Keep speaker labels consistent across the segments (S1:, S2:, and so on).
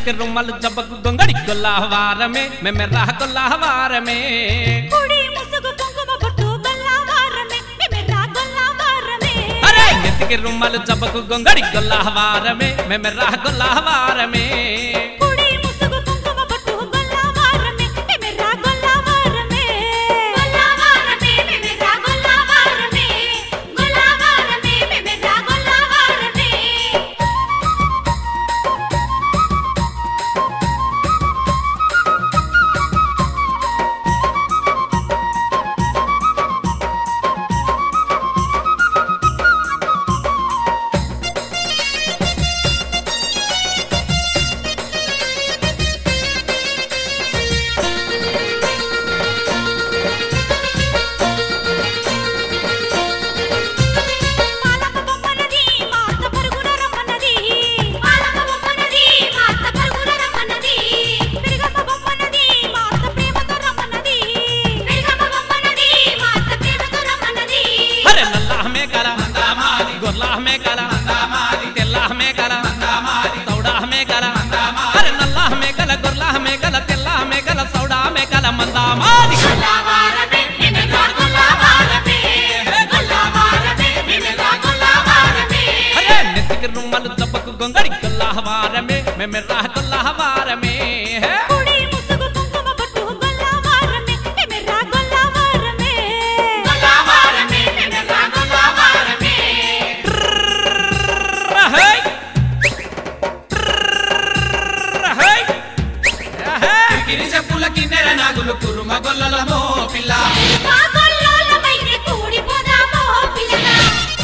S1: నెత్తికి రుమ్మలు జబ్బకు గొంగడి గొల్లవారమే మెమెర్రా గొల్లవారమే
S2: కుడి ముసుగు కుంకుమ బొట్టు గొల్లవారమే మెమెర్రా గొల్లవారమే
S1: అరే నెత్తికి రుమ్మలు జబ్బకు గొంగడి గొల్లవారమే మెమెర్రా గొల్లవారమే
S2: కుడి ముసుగు కుంకుమ బొట్టు గొల్లవారమే మెమెర్రా గొల్లవారమే గొల్లవారమే మెమెర్రా గొల్లవారమే గొల్లవారమే మెమెర్రా గొల్లవారమే పాలక బొమ్మనది మాత పరుగున రమ్మన్నది పాలక బొమ్మనది మాత పరుగున రమ్మన్నది పెరిగమ్మ బొమ్మనది మాత ప్రేమతో రమ్మన్నది పెరిగమ్మ బొమ్మనది మాత ప్రేమతో రమ్మన్నది
S1: అరే నల్లాహ మేకల గొల్లాహ మేకల తెల్లాహ మేకల సౌడాహ మేకల అరే నల్లాహ మేకల గొల్లాహ మేకల తెల్లాహ మేకల సౌడా మేకల మందామాది
S2: గొల్లవారమే మెమెర్రా గొల్లవారమే గొల్లవారమే మెమెర్రా గొల్లవారమే
S1: అరే నెత్తికి రుమ్మలు జబ్బకు గొంగడి గొల్లవారమే మెమెర్రా గొల్లవారమే
S2: కుడి ముసుగు కుంకుమ బొట్టు గొల్లవారమే మెమెర్రా గొల్లవారమే గొల్లవారమే మెమెర్రా గొల్లవారమే
S1: రహై రహై రహై
S3: గిరి చెప్పుల కిన్నెర నాగులు కురుమ గొల్లలమో పిల్ల
S2: మా గొల్లోలమైతే కూడిపోదామో పిల్లగా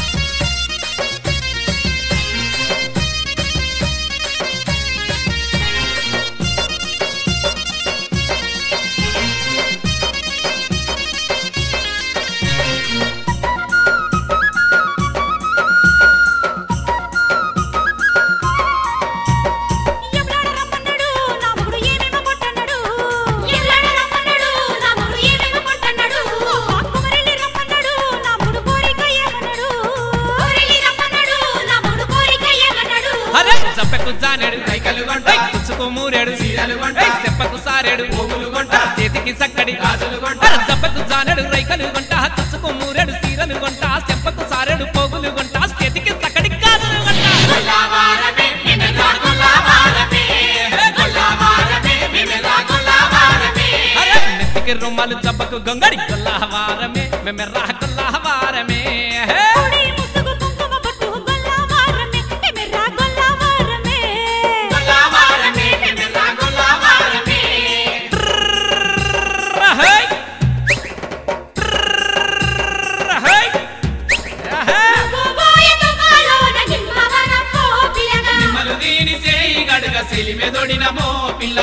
S2: ఎవ్వడ రమ్మన్నాడు నా మొగుడు ఏమేమో కొట్టన్నాడు ఎవ్వడ రమ్మన్నాడు నా మొగుడు ఏమేమో కొట్టన్నాడు కుమరెల్లి రమ్మన్నాడు నా మొగుడు కోరిక ఏమన్నాడు కోరెల్లి రమ్మన్నాడు నా మొగుడు కోరిక ఏమన్నాడు
S1: అరే జబ్బకు జానేడు
S3: కైకలు గొంట
S1: పుచ్చుకు మూరేడు
S3: చీరలు గొంట
S1: ఏయ్, చెప్పకు సారేడు
S3: పోగులు గొంట
S1: చేతికి సక్కడి
S3: గాజులు గొంట
S1: అరే జబ్బకు జానేడు రైకలు గొంట తుచ్చుకు మూరేడు సీరలు గొంట చెప్పకు సారేడు పోగులు గొంట చేతికి సక్కడి గాజులు గొంట
S2: గొల్లవారమే మెమెర్రా గొల్లవారమే గొల్లవారమే మెమెర్రా గొల్లవారమే
S1: అరే నెత్తికి రుమ్మలు జబ్బకు గొంగడి గొల్లవారమే మెమెర్రా గొల్లవారమే హే
S2: కుడి ముసుగు కుంకుమ బొట్టు గొల్లవారమే మెమెర్రా గొల్లవారమే గొల్లవారమే మెమెర్రా గొల్లవారమే
S1: రహై రహై రహై
S2: గోబోయ తుకాలోన నిమ్మవనమో పిల్లగా
S3: నిమ్మలు దీని చేయి గడుగ సెలిమెదొడినమో పిల్ల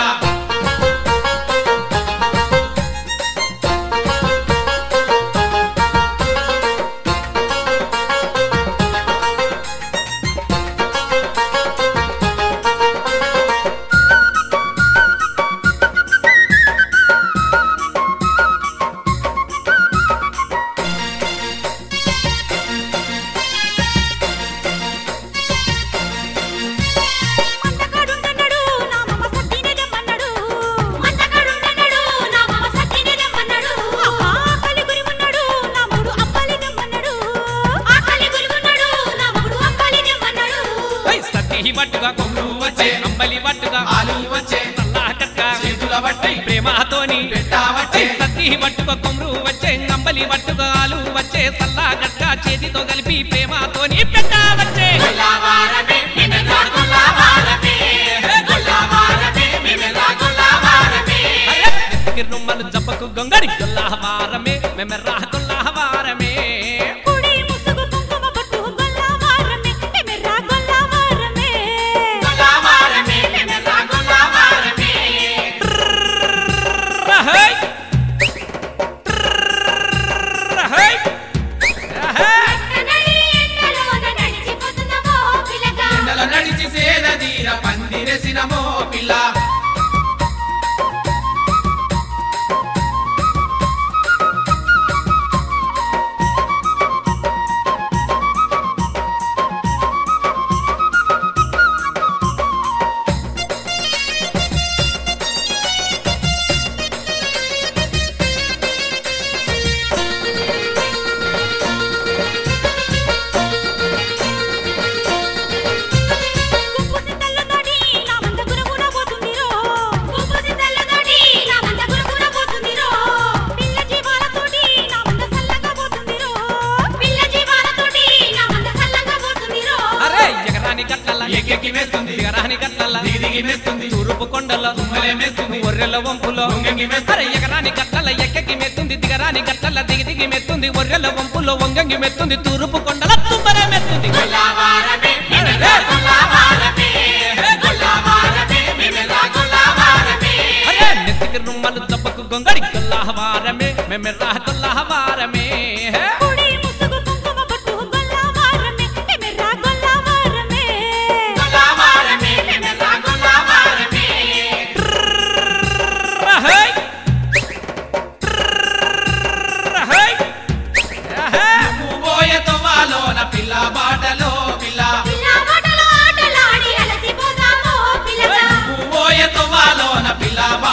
S2: మందకాడుండన్నాడు నా మమ సత్తిని రమ్మన్నాడు మందకాడుండన్నాడు నా మమ సత్తిని రమ్మన్నాడు ఆకలి గురి ఉన్నాడు నా మూడు అప్పాలి రమ్మన్నాడు ఆకలి గురి ఉన్నాడు నా మూడు అప్పాలి రమ్మన్నాడు
S1: ఏయ్, సత్తి వట్టుగా కొమ్ము వచ్చే అంబలి వట్టుగా
S3: ఆలు వచ్చే
S1: సల్లాహ కట్ట
S3: చేతుల బట్టి
S1: ప్రేమతోని
S3: పెట్టా వచ్చే
S1: సత్తి వట్టుక కొమ్రు వచ్చే అంబలి వట్టుక ఆలు వచ్చే సల్లా గట్ట చేతితో కలిపి ప్రేమతోని పెట్ట వచ్చే
S2: గొల్లవారమే మెమెర్రా గొల్లవారమే గొల్లవారమే మెమెర్రా గొల్లవారమే
S1: అరే, నెత్తికి రుమ్మలు జబ్బకు గొంగడి గొల్లవారమే మెమెర్రా గొల్లవారమే
S2: కుడి ముసుగు కుంకుమ బొట్టు గొల్లవారమే మెమెర్రా గొల్లవారమే గొల్లవారమే మెమెర్రా గొల్లవారమే
S1: రహై రహై రహై
S2: నడి ఎండలోన నడిచిపోతున్నామో పిల్లగా
S3: ఎండల నడిచి సేద తీర పందిరేసినమో పిల్ల వంగంగి మెస్తుంది
S1: తూరుపు కొండల
S3: తుమ్మలే మెస్తుంది
S1: ఒర్రెల వంపులో
S3: వంగంగి
S1: అరే
S3: మెస్తుంది
S1: ఎగరాని గట్టల ఎక్కకి మెత్తుంది దిగరాని గట్టల దిగి దిగి మెత్తుంది ఒర్రెల వంపులో వంగంగి మెత్తుంది తూరుపు కొండల తుంబరే మెత్తుంది
S3: గొల్లవారమే మెమెలా గొల్లవారమే గొల్లవారమే మెమెలా గొల్లవారమే
S1: అరే నెత్తికి రుమ్మలు దెబ్బకు గొంగడి గొల్లహవారమే మెమెర్రా గొల్లహవారమే
S2: కుడి ముసుగు కుంకుమ పట్టు గొల్లవారమే మెమెర్రా గొల్లవారమే
S3: గొల్లవారమే మెమెలా గొల్లవారమే
S1: రహై రహై రహై
S3: పువ్వోయ తొవ్వాలోన పిల్ల బాటలో పిల్ల
S2: పిల్ల మాటలు ఆటలాడి అలసిపోదాము పిల్లగా
S3: పువ్వోయ తొవ్వాలోన పిల్ల